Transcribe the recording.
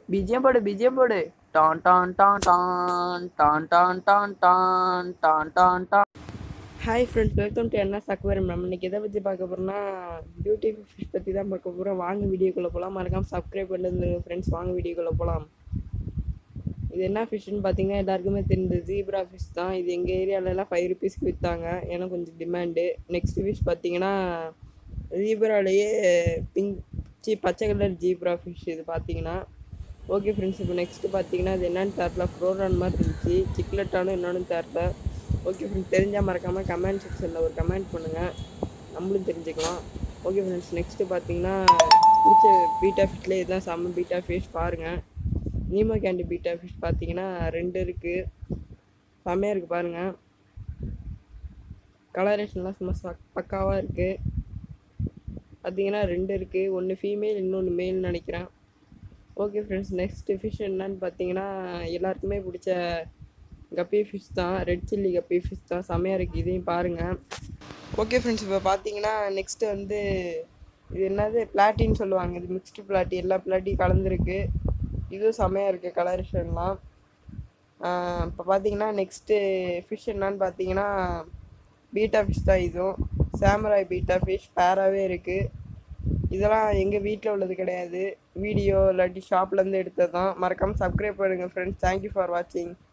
BGM போடு BGM போடு டான் டான் டான் டான் டான் டான் டான் டான் டான் டான் டான் ஹாய் ஃப்ரெண்ட்ஸ் வெல்கம் டு என்ன சக்வரம் நம்ம இன்னைக்கு எதை பற்றி பார்க்க போகிறோம்னா பியூட்டி ஃபிஷ் பற்றி தான் பார்க்க போகிறோம் வாங்க வீடியோக்குள்ளே போகலாம் மறக்காமல் சப்ஸ்கிரைப் பண்ணிருந்து ஃப்ரெண்ட்ஸ் வாங்க வீடியோக்குள்ளே போகலாம் இது என்ன ஃபிஷ்ஷுன்னு பார்த்தீங்கன்னா எல்லாருக்குமே தெரிஞ்சது ஜீப்ரா ஃபிஷ் தான் இது எங்கள் ஏரியாலலாம் ஃபைவ் ருபீஸ்க்கு விற்றாங்க ஏன்னா கொஞ்சம் டிமாண்டு நெக்ஸ்ட் ஃபிஷ் பார்த்தீங்கன்னா ஜீப்ராலேயே பிங்க் சி பச்சை கலர் ஜீப்ரா ஃபிஷ் இது பார்த்தீங்கன்னா ஓகே ஃப்ரெண்ட்ஸ் இப்போ நெக்ஸ்ட்டு பார்த்தீங்கன்னா இது என்னன்னு தெரில ஃப்ரோரான் மாதிரி இருந்துச்சு சிக்லெட்டானு என்னன்னு தெரில ஓகே ஃப்ரெண்ட்ஸ் தெரிஞ்சால் மறக்காமல் கமெண்ட் செக்ஷனில் ஒரு கமெண்ட் பண்ணுங்கள் நம்மளும் தெரிஞ்சுக்கலாம் ஓகே ஃப்ரெண்ட்ஸ் நெக்ஸ்ட்டு பார்த்தீங்கன்னா பிடிச்ச பீட்டா ஃபிஷ்லேயே இதுதான் செம்ம பீட்டா ஃபிஷ் பாருங்கள் நீமோ கேண்டி பீட்டா ஃபிஷ் பார்த்தீங்கன்னா ரெண்டு இருக்குது செம்மையாக இருக்குது பாருங்கள் கலரேஷன்லாம் சும்மா சக் பக்காவாக இருக்குது பார்த்தீங்கன்னா ரெண்டு இருக்குது ஒன்று ஃபீமேல் இன்னொன்று மேல்னு நினைக்கிறேன் ஓகே ஃப்ரெண்ட்ஸ் நெக்ஸ்ட் ஃபிஷ் என்னன்னு பார்த்தீங்கன்னா எல்லாருக்குமே பிடிச்ச கப்பி ஃபிஷ் தான் ரெட் சில்லி கப்பி ஃபிஷ் தான் செம்மையாக இருக்குது இதையும் பாருங்கள் ஓகே ஃப்ரெண்ட்ஸ் இப்போ பார்த்தீங்கன்னா நெக்ஸ்ட்டு வந்து இது என்னது பிளாட்டின்னு சொல்லுவாங்க இது மிக்ஸ்டு பிளாட்டி எல்லா பிளாட்டியும் கலந்துருக்கு இதுவும் செம்மையாக இருக்குது கலரேஷன்லாம் இப்போ பார்த்தீங்கன்னா நெக்ஸ்ட்டு ஃபிஷ் என்னன்னு பார்த்தீங்கன்னா பீட்டா ஃபிஷ் தான் இதுவும் சாமராய் பீட்டா ஃபிஷ் பேராகவே இருக்குது இதெல்லாம் எங்கள் வீட்டில் உள்ளது கிடையாது வீடியோ இல்லாட்டி ஷாப்லேருந்து எடுத்தது தான் மறக்காமல் சப்ஸ்கிரைப் பண்ணுங்கள் ஃப்ரெண்ட்ஸ் தேங்க்யூ ஃபார் வாட்சிங்